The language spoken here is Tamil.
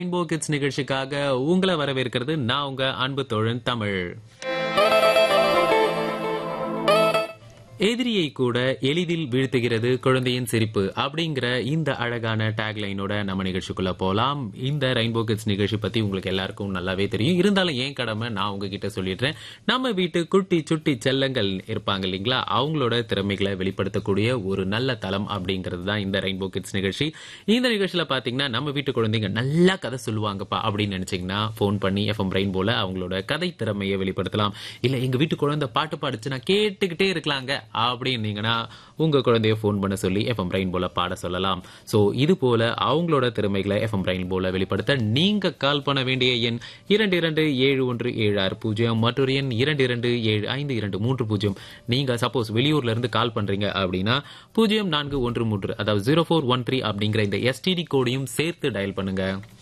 ரெயின்போ கிட்ஸ் நிகழ்ச்சிக்காக உங்களை வரவேற்கிறது நான் உங்க அன்பு தோழன் தமிழ் எதிரியை கூட எளிதில் வீழ்த்துகிறது குழந்தையின் சிரிப்பு அப்படிங்கிற இந்த அழகான டேக்லைனோட நம்ம நிகழ்ச்சிக்குள்ள போலாம் இந்த ரெயின்போ கிட்ஸ் நிகழ்ச்சி பத்தி உங்களுக்கு எல்லாருக்கும் நல்லாவே தெரியும் இருந்தாலும் ஏன் கடமை நான் உங்ககிட்ட சொல்லிடுறேன் நம்ம வீட்டு குட்டி சுட்டி செல்லங்கள் இருப்பாங்க இல்லைங்களா அவங்களோட திறமைகளை வெளிப்படுத்தக்கூடிய ஒரு நல்ல தளம் அப்படிங்கிறது தான் இந்த ரெயின்போ கிட்ஸ் நிகழ்ச்சி இந்த நிகழ்ச்சியில பாத்தீங்கன்னா நம்ம வீட்டு குழந்தைங்க நல்லா கதை சொல்லுவாங்கப்பா அப்படின்னு நினைச்சீங்கன்னா ஃபோன் பண்ணி எஃப்எம் ரெயின்போல அவங்களோட கதை திறமையை வெளிப்படுத்தலாம் இல்ல எங்க வீட்டு குழந்தை பாட்டு பாடுச்சு நான் கேட்டுக்கிட்டே இருக்கலாங்க அப்படின்னீங்கன்னா உங்க குழந்தைய ஃபோன் பண்ண சொல்லி எஃப்எம் ரெயின் போல பாட சொல்லலாம் சோ இது போல அவங்களோட திறமைகளை எஃப்எம் ரெயின் போல வெளிப்படுத்த நீங்க கால் பண்ண வேண்டிய எண் இரண்டு இரண்டு ஏழு ஒன்று ஏழு ஆறு பூஜ்ஜியம் மற்றொரு எண் இரண்டு இரண்டு ஏழு ஐந்து இரண்டு மூன்று பூஜ்ஜியம் நீங்க சப்போஸ் வெளியூர்ல இருந்து கால் பண்றீங்க அப்படின்னா பூஜ்ஜியம் நான்கு ஒன்று மூன்று அதாவது ஜீரோ ஃபோர் ஒன் த்ரீ அப்படிங்கிற இந்த எஸ்டிடி கோடையும் சேர்த்து டயல் பண்ணுங்க